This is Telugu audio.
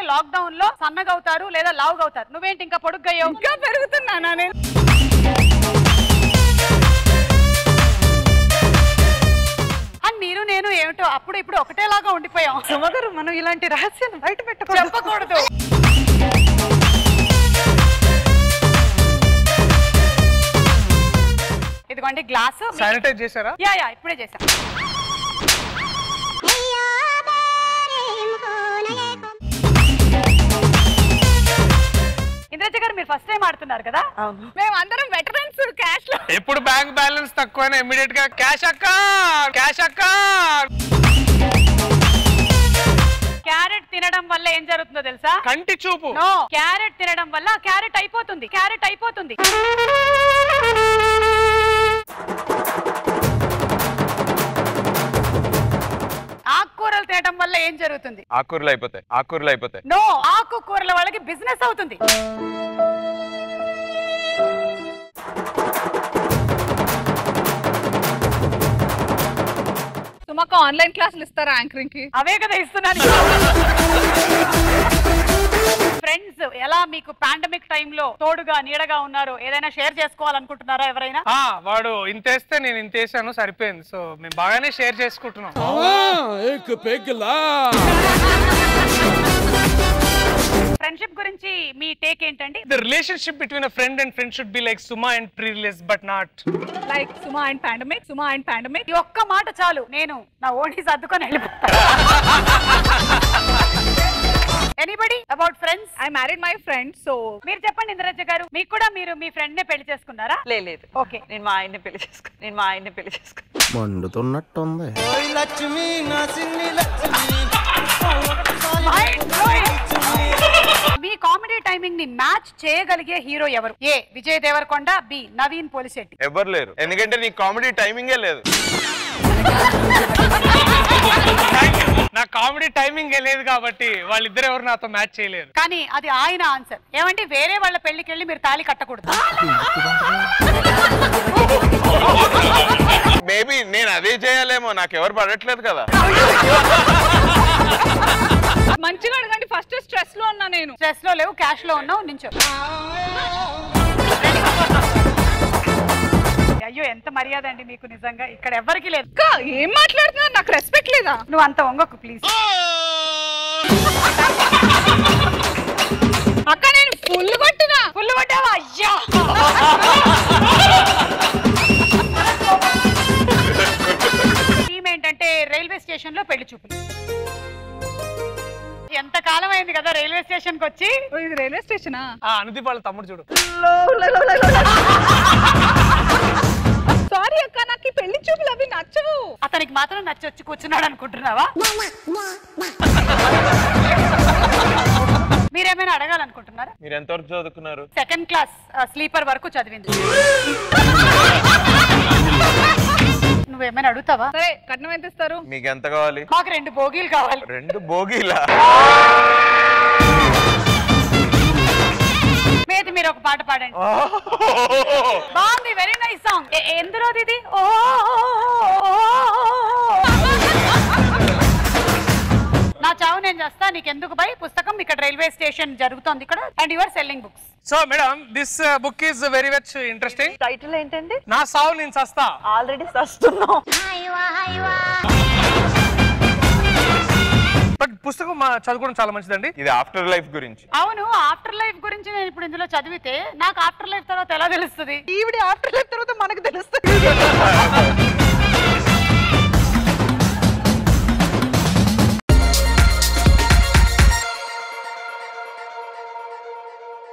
లాక్డౌన్ లో సన్నగా అవుతారు లేదా లావుగా అవుతారు నువ్వేంటి ఇంకా పొడుగ్గయ్యావు ఇంకా పెరుగుతున్నానా నేను అని మీరు నేను ఏమిటో అప్పుడు ఇప్పుడు ఒకటేలాగా ఉండిపోయాం సుమగారు మనం ఇలాంటి రహస్యాలు బయట పెట్టకూడదు చెప్పకూడదు ఇదిగోండి గ్లాసు శానిటైజ్ చేశారా యా యా ఇప్పుడే చేసా ఇంద్రజ గారు మీరు ఫస్ట్ టైం ఆడుతున్నారు కదా అవును మేము అందరం వెటరన్స్ క్యాష్ లో ఎప్పుడు బ్యాంక్ బ్యాలెన్స్ తక్కువైనా ఇమీడియట్ గా క్యాష్ అక్క క్యాష్ అక్క క్యారెట్ తినడం వల్ల ఏం జరుగుతుందో తెలుసా కంటి చూపు నో క్యారెట్ తినడం వల్ల క్యారెట్ అయిపోతుంది క్యారెట్ అయిపోతుంది ఆకుకూరలు తినడం వల్ల ఏం జరుగుతుంది ఆకూరలు అయిపోతాయి ఆకూరలు అయిపోతాయి నో ఆకుకూరల వాళ్ళకి బిజినెస్ అవుతుంది సుమక్క ఆన్లైన్ క్లాసులు ఇస్తారా యాంకరింగ్ కి అవే కదా ఇస్తున్నాను ఫ్రెండ్స్ ఎలా మీకు పాండమిక్ టైంలో తోడుగా నీడగా ఉన్నారు ఏదైనా షేర్ చేసుకోవాలనుకుంటున్నారా ఎవరైనా ఆ వాడు ఇంతేస్తే నేను ఇంతేసాను సరిపోయింది సో మేము బాగానే షేర్ చేసుకుంటున్నాం एक पेगला ఫ్రెండ్షిప్ గురించి మీ టేక్ ఏంటండి the relationship between a friend and friend should be like Suma and pre release but not like Suma and pandemic Suma and pandemic ఈ ఒక్క మాట చాలు నేను నా ఓణి సర్దుకొని వెళ్ళిపోతాను anybody about friends I married my friend so మీరు చెప్పండి ఇంద్రజ గారు మీకు కూడా మీరు మీ ఫ్రెండ్ నే పెళ్లి చేసుకున్నారా లేదు ఓకే నేను మా ఆయన్ని పెళ్లి చేసుకో నేను మా ఆయన్ని పెళ్లి చేసుకో మండుతున్నట్టుంది మీ కామెడీ టైమింగ్ ని మ్యాచ్ చేయగలిగే హీరో ఎవరు ఏ విజయ్ దేవరకొండ బి నవీన్ పోలిశెట్టి ఎవరు లేరు ఎందుకంటే నీ కామెడీ టైమింగే లేదు నా కామెడీ టైమింగ్ లేదు కాబట్టి వాళ్ళిద్దరు ఎవరు నాతో మ్యాచ్ చేయలేరు కానీ అది ఆయన ఆన్సర్ ఏమంటే వేరే వాళ్ళ పెళ్లికి వెళ్ళి మీరు తాళి కట్టకూడదు మేబీ నేను అదే చేయాలేమో నాకు ఎవరు పడట్లేదు కదా మంచిగా అడగండి ఫస్ట్ స్ట్రెస్ లో ఉన్నా నేను స్ట్రెస్ లో లేవు క్యాష్ లో ఉన్నావు నించో అయ్యో ఎంత మర్యాద అండి మీకు నిజంగా ఇక్కడ ఎవరికి లేదు అక్క ఏం మాట్లాడుతున్నారు నాకు రెస్పెక్ట్ లేదా నువ్వు అంత వంగకు ప్లీజ్ అక్క నేను ఫుల్ కొట్టినా ఫుల్ పడ్డావా అయ్యా థీమ్ ఏంటంటే రైల్వే స్టేషన్ లో పెళ్లి చూపులు ఎంత కాలం అయింది కదా రైల్వే స్టేషన్ కి వచ్చి ఓ, ఇది రైల్వే స్టేషనా ఆ అనుదీప్ వాళ్ళ తమ్ముడు చూడు సారీ అక్క నాకు ఈ పెళ్లి చూపులు అవి నచ్చవు అతనికి మాత్రం నచ్చి వచ్చి కూర్చున్నాడు అనుకుంటున్నావా మీరేమైనా అడగాలనుకుంటున్నారా మీరు ఎంతవరకు చదువుకున్నారు సెకండ్ క్లాస్ స్లీపర్ వరకు చదివింది నువ్వేమైనా అడుగుతావా సరే కట్నం ఎంత ఇస్తారు మీకు ఎంత కావాలి మాకు రెండు బోగీలు కావాలి రెండు బోగీలా మేతి మీరు ఒక పాట పాడండి బాగుంది వెరీ నైస్ సాంగ్ ఎందులోది ఇది ఓ నా చావు నేను చేస్తా నీకు ఎందుకు బై పుస్తకం ఇక్కడ రైల్వే స్టేషన్ జరుగుతోంది ఇక్కడ and your selling books so madam this book is very much interesting title ఏంటండి నా సావు నేను సస్తా ఆల్రెడీ సస్తున్నాం బట్ పుస్తకం మా చదువుకోవడం చాలా మంచిదండి ఇది ఆఫ్టర్ లైఫ్ గురించి అవును ఆఫ్టర్ లైఫ్ గురించి నేను ఇప్పుడు ఇందులో చదివితే నాకు ఆఫ్టర్ లైఫ్ తర్వాత ఎలా తెలుస్తుంది ఈవిడ ఆఫ్టర్ లైఫ్ తర్వాత మనకు తెలుస్తుంది